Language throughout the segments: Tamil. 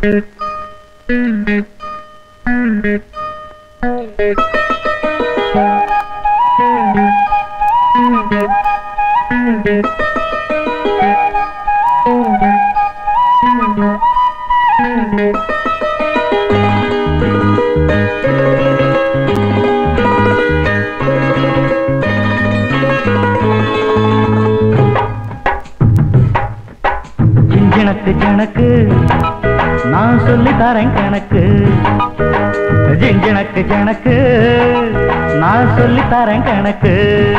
ஜிஞ்சனக்கு ஜனக்கு நான் சொல்லி தரேன் கணக்கு ஜிஞ்சனக்கு ஜனக்கு நான் சொல்லி தரேன் கணக்கு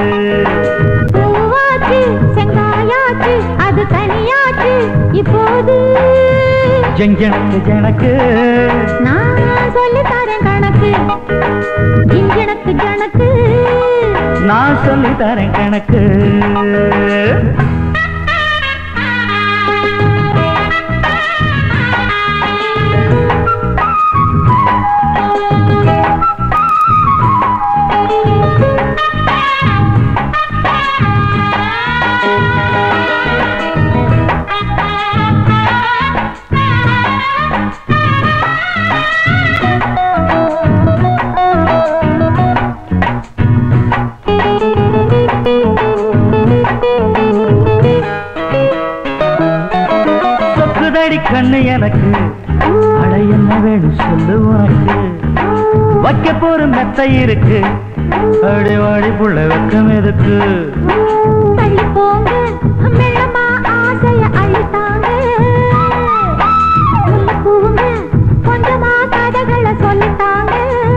பூவாச்சு செங்காயாச்சு அது தனியாச்சு இப்போது ஜிஞ்சனக்கு ஜனக்கு நான் சொல்லி தரேன் கணக்கு ஜிஞ்சனக்கு ஜனக்கு நான் சொல்லி தரேன் கணக்கு சொக்குதடி கண்ணு எனக்கு அட என்ன வேணும் சொல்லு உனக்கு வைக்க போற மெத்த இருக்கு அடி வாடி புள்ள வெக்கம் எதுக்கு தள்ளி போங்க மெல்லமா ஆசைய அழித்தாங்க பூங்க கொஞ்சமா கதைகளை சொல்லித்தாங்க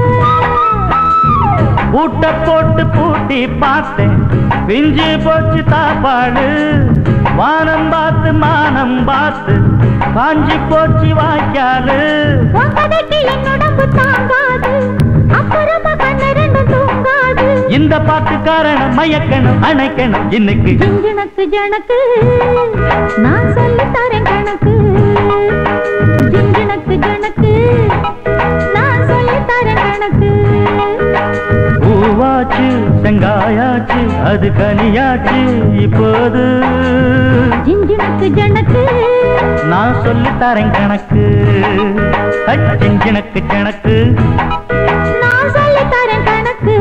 பூட்ட போட்டு பூட்டி பார்த்தேன் பிஞ்சு போச்சு தாப்பாடு வானம் பார்த்து மானம் பார்த்து காஞ்சி போச்சு வாய்க்காலு உன் கதைக்கு என் உடம்பு தாங்காது அப்புறமா கண்ணு ரெண்டு தூங்காது இந்த பாட்டு காரணம் மயக்கணும் அணைக்கணும் இன்னைக்கு ஜிஞ்சனக்கு ஜனக்கு நான் சொல்லி தரேன் கணக்கு ஜிஞ்சனக்கு ஜனக்கு நான் சொல்லி தரேன் கணக்கு பூவாச்சு செங்காயாச்சு அது கனியாச்சு இப்போது ஜிஞ்சனக்கு ஜனக்கு நான் சொல்லி தரேன் கணக்கு அச்சிஞ்சனக்கு கணக்கு நான் சொல்லி தரேன் கணக்கு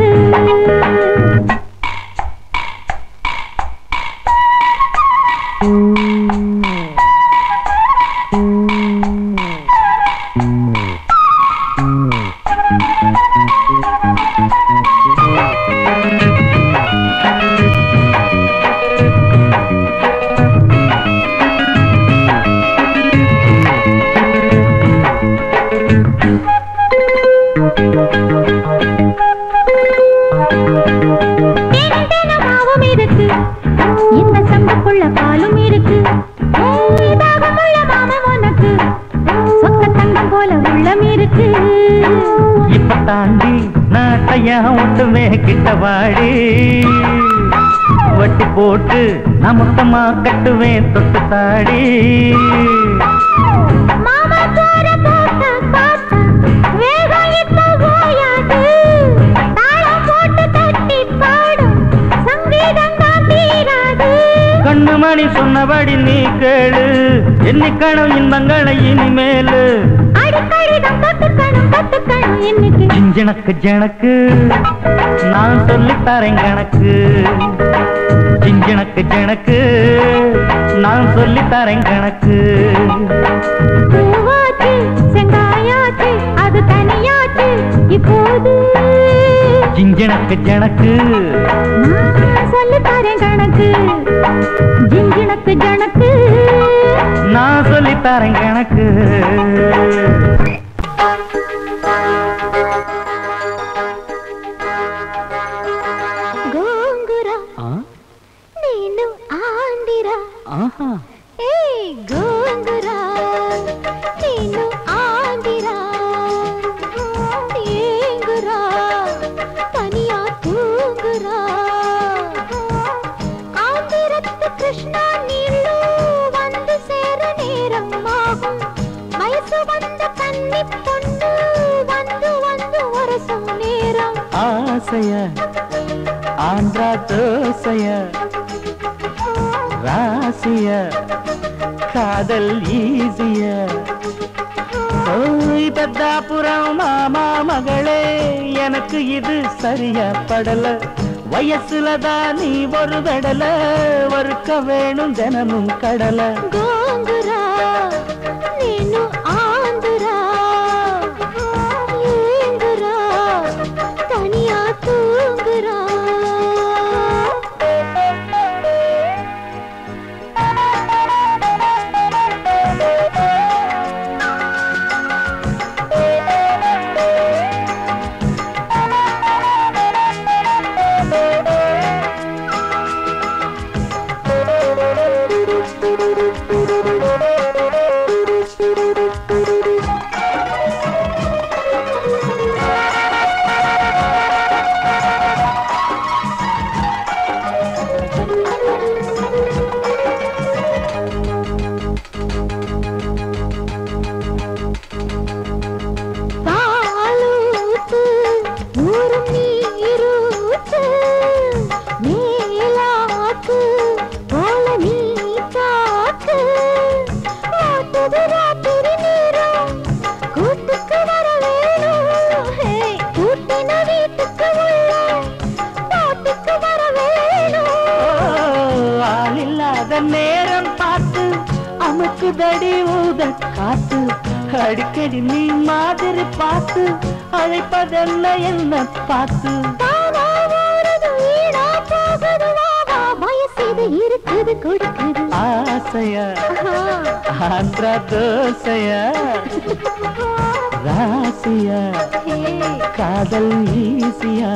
தேனும் தேனும் மாவும் இருக்கு இந்த சம்புக்குள்ள பாலும் இருக்கு ஏய், தாகமுள்ள மாமன் உனக்கு சொக்க தங்கம் போல உள்ளம் இருக்கு இப்ப தாண்டி நாட்டையா ஒட்டுமே கிட்ட வாடி வட்டி போட்டு நான் மொத்தமா கட்டுவேன் தொட்டு தாடி மாமா போற போட்ட பார்த்தா வேகம் இப்ப ஓயாது தாளம் போட்டு தட்டி பாடும் சங்கீதம் தான் தீராது கண்ணு மணி சொன்னபடி நீ கேளு எண்ணிக்கணும் இன்பங்களை இனிமேலு அடிக்கடிதான் கத்துக்கணும் கத்துக்கணும் இன்னைக்கு ஜிஞ்சனக்கு ஜனக்கு நான் சொல்லி தரேன் கணக்கு ஜிஞ்சனக்கு ஜனக்கு நான் சொல்லி தரேன் கணக்கு பூவாச்சு செங்காயாச்சு அது தனியாச்சு இப்போது ஜிஞ்சனக்கு ஜனக்கு நான் சொல்லி தரேன் கணக்கு ஜிஞ்சினக்கு ஜனக்கு நான் சொல்லி தரேன் கணக்கு గోంగుర నేను ఆందిరా ఏ గోంగుర నేను ఆందిరా ஏங்குறா தனியா தூங்குறா ஆந்திரத்து கிருஷ்ணா நீள்ளு வந்து சேர நேரம் ஆகும் வயசு வந்த கன்னி பொண்ணு வந்து வந்து ஒரசும் நேரம் ஆசைய ஆந்திரா தோசைய ராசிய காதல் ஈசிய பெத்தாபுரம் மாமா மகளே எனக்கு இது சரியா படல வயசுலதான் நீ ஒரு தடல வறுக்க வேணும் தினமும் கடலை గోంగురా నేను ఆందురా ఏంగురా తనియా తూంగురా பாலூத்து ஊரும் நீரூத்து மேலாத்து போல நீ காத்து ஆத்துது ராத்திரி நேரம் கூட்டுக்கு வர வேணும் ஹே, கூட்டின வீட்டுக்கு உள்ள பாட்டுக்கு வர வேணும் ஆள் இல்லாத நேரம் பார்த்து அமுக்குதடி ஊத காத்து அடிக்கடி நீ மாதிரி பார்த்து அழைப்பதென்ன என்ன பார்த்து தானா ஓடுது வீணா போகுது வா வா வயசு இது இருக்குது கொடுக்குது ஆசையா ஆந்திரா தோசையா ராசியா காதல் ஈசியா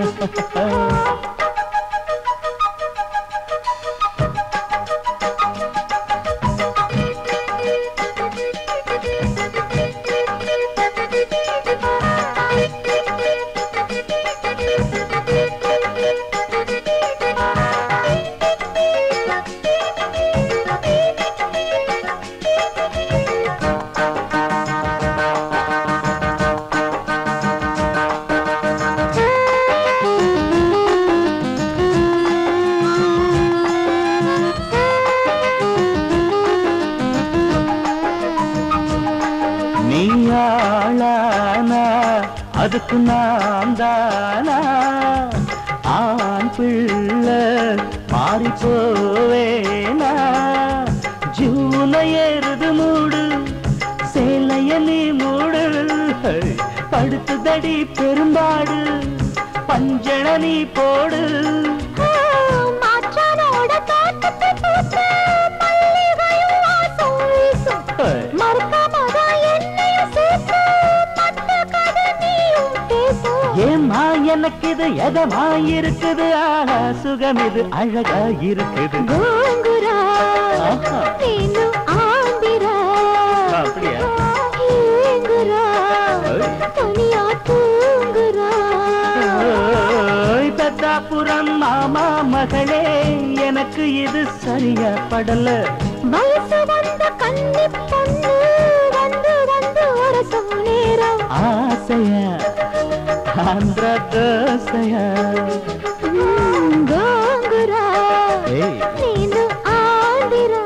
நீ ஆளானா அதுக்கு நான் தானா ஆண் பிள்ளை மாறி போவேனா ஜூன ஏறுது மூடு சேலைய நீ மூடு படுத்துதடி பெரும்பாடு பஞ்சண நீ போடு மாற்றானோட தோட்டத்தை பூத்து மல்லிகையும் வாசம் வீசும். மறக்காமதான் என்னையும் சேர்த்து மத்த கதை நீயும் பேசும். ஏம்மா எனக்கு இது எதமா இருக்குது ஆனா சுகம் இது அழகா இருக்குது கோங்குரா, ஆஹா. நீனும் ஆந்திரா. அப்படியா? ஏங்குரா, ஐ. தனியா தூங்குறா. ஓய், பெத்தாபுரம் மாமா மகளே எனக்கு இது சரியா படல வயசு வந்த கன்னிப் பொண்ணு வந்து வந்து அரசும் நேரம் ஆசையா ஆந்திர தோசையா ம், கோங்குரா, ஏய் ನೀನು ಆಂದಿರಾ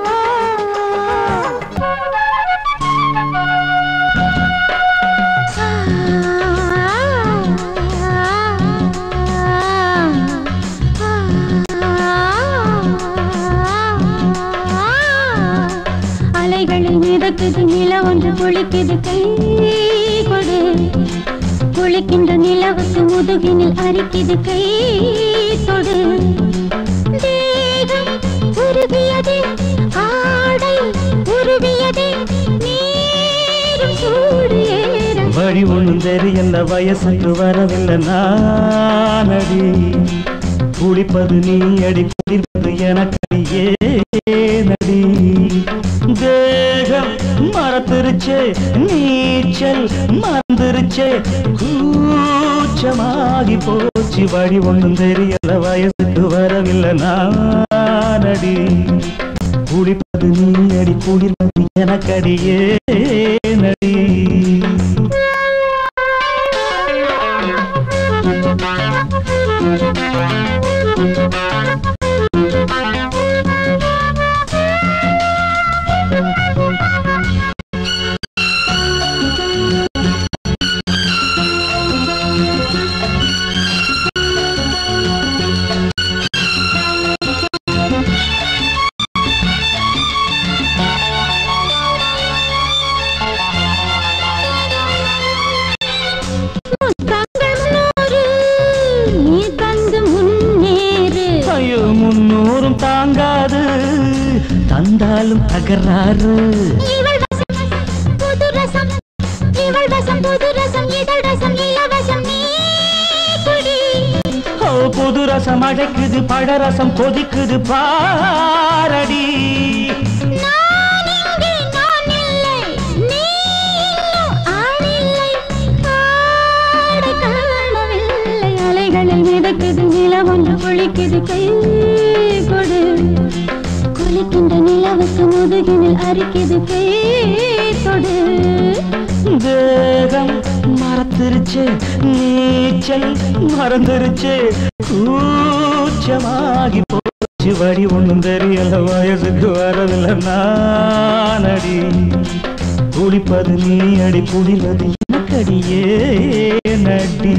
அலைகளில் மிதக்குது நில ஒன்று குளிக்குது கை கொடு குளிக்கின்ற நிலவுக்கு முதுகினில் அரிக்குது கை தொடு தேகம் உருவியது ஆடை உருவியது நீரும் சூடு ஏற வழி ஒண்ணும் தெரியல வயசுக்கு வரவில்லை நானடி குளிப்பது நீ அடி குளிப்பது எனக்கு ஏனடி தேகம் மறந்துருச்சே நீச்சல் மறந்துருச்சே கூச்சமாகி போச்சு வழி ஒண்ணும் தெரியல வயசுக்கு வரவில்லை நானடி குளிப்பது நீ அடி குளிர்வது எனக்கடியே நடி வந்தாலும் தகராறு இவள் வசம் புது ரசம் இவள் வசம் புது ரசம் இதழ் ரசம் இலவசம் நீ குடி ஓ புது ரசம் அழைக்குது பழரசம் கொதிக்குது பாரடி நான் இங்கே நான் இல்லை நீ இன்னும் ஆளில்லை ஆடை காணவில்லை அலைகளில் மிதக்குது நிலவொன்று குளிக்குது கை கொடு குளிக்கின்ற நிலவுக்கு முதுகினில் அரிக்குது கை தொடு தேகம் மறந்துருச்சு நீச்சல் மறந்துருச்சு கூச்சமாகி போச்சு வழி ஒண்ணும் தெரியல வயசுக்கு வரதில்லை நானடி குளிப்பது நீ அடி குடிவது எனக்கடியே நடி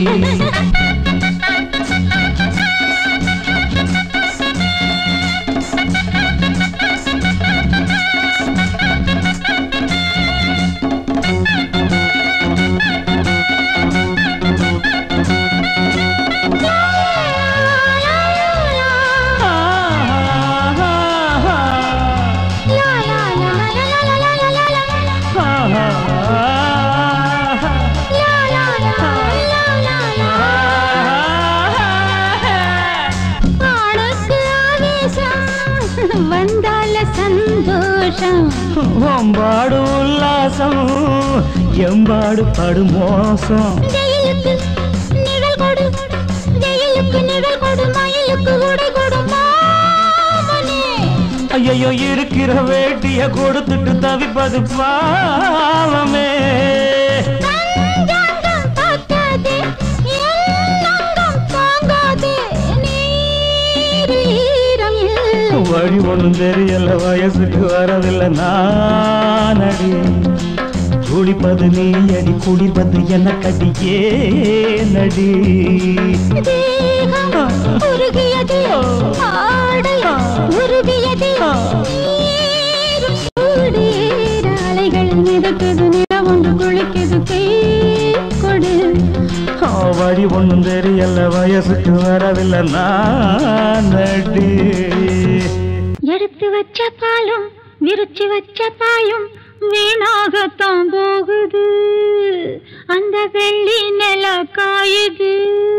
ஆளுக்கு ஆவேசம் வந்தால சந்தோஷம் ஒம்பாடு உல்லாசம் எம்பாடு படு மோசம் ஜெயிலுக்கு நிழல் கொடு ஜெயிலுக்கு நிழல் கொடு மயிலுக்கு உடை கொடு மாமனே ஐயோ இருக்கிற வேட்டிய கொடுத்துட்டு தவிப்பது பாவமே தஞ்சாங்கம் தாக்காதே என் அங்கம் தாங்காதே நீர் ஈரம் இல்லை வழி ஒண்ணும் தெரியல வயசுக்கு வரதில்லை நானடி குளிப்பது நீ அடி குளிப்பது என்ன கடியே நடி தேகம் உருகியது ஆடை உருகியது நீரும் சூடேற அலைகளில் மிதக்குது நிலம் ஒன்று குளிக்குது கை கொடு ஆ, வழி ஒண்ணும் தெரியல வயசுக்கு வரவில்லை நானடி எடுத்து வச்ச பாலும் விரிச்சு வச்ச பாயும் வீணாகத்தான் போகுது அந்த வெள்ளி நில காயுது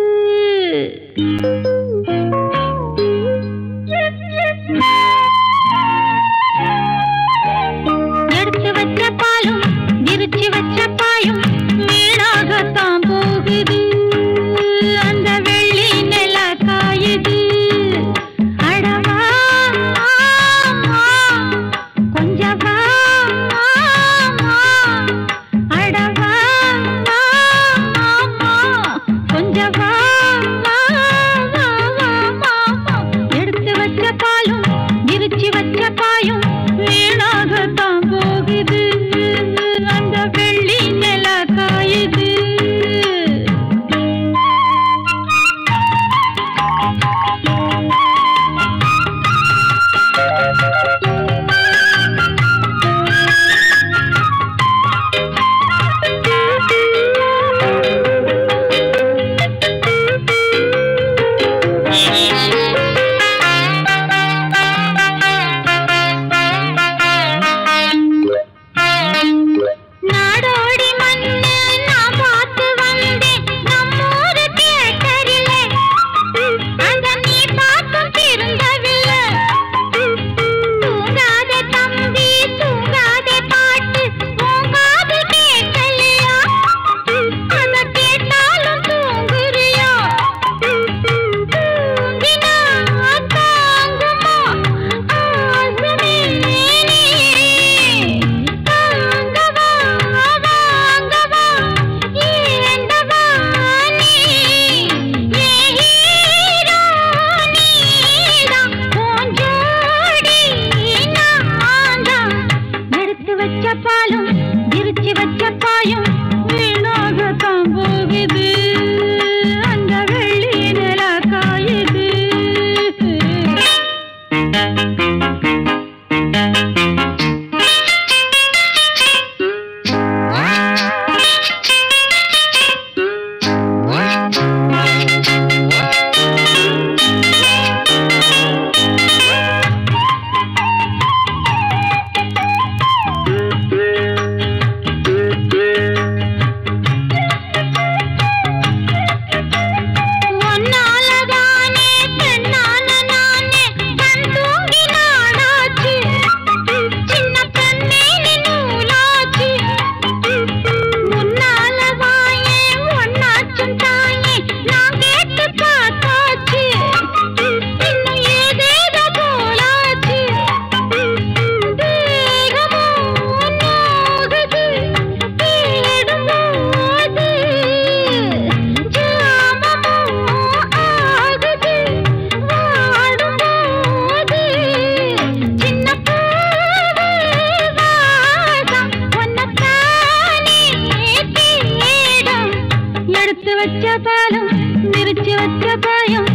எடுத்து வச்ச பாலும் விரிச்சு வச்ச பாயும் வீணாகத்தான் போகுது அந்த வெள்ளி நில காயுது அடவா ஆமா, கொஞ்சம் வா, ஆமா. அடவா ஆமா, கொஞ்சம் வா, வா, வா, வா, வா, வா. எடுத்து வச்ச பாலும் விரிச்சு வச்ச பாயும் வீணாகத்தான் போகுது அந்த வெள்ளி நில காயுது நாடோடி மண்ணு நான் பார்த்து வந்தேன் நம்மூரு தியேட்டரிலே அங்க நீ பார்த்தும் திருந்தவில்லை தூங்காதே தம்பி தூங்காதே பாட்டு தூங்காது கேட்கலையா அத கேட்டாலும் தூங்குறியா தூங்கினா தாங்குமா ஆசமே நீ தாங்கவா வாங்கவா ஏண்டவா நீ ஏ ஹீரோ நீதான் உன் ஜோடி நான்தான் எடுத்து வச்ச பாலும் விரிச்சு வச்ச பாயும் வீணாகத்தான் போகுது அந்த வெள்ளி நில காயுது குறையும்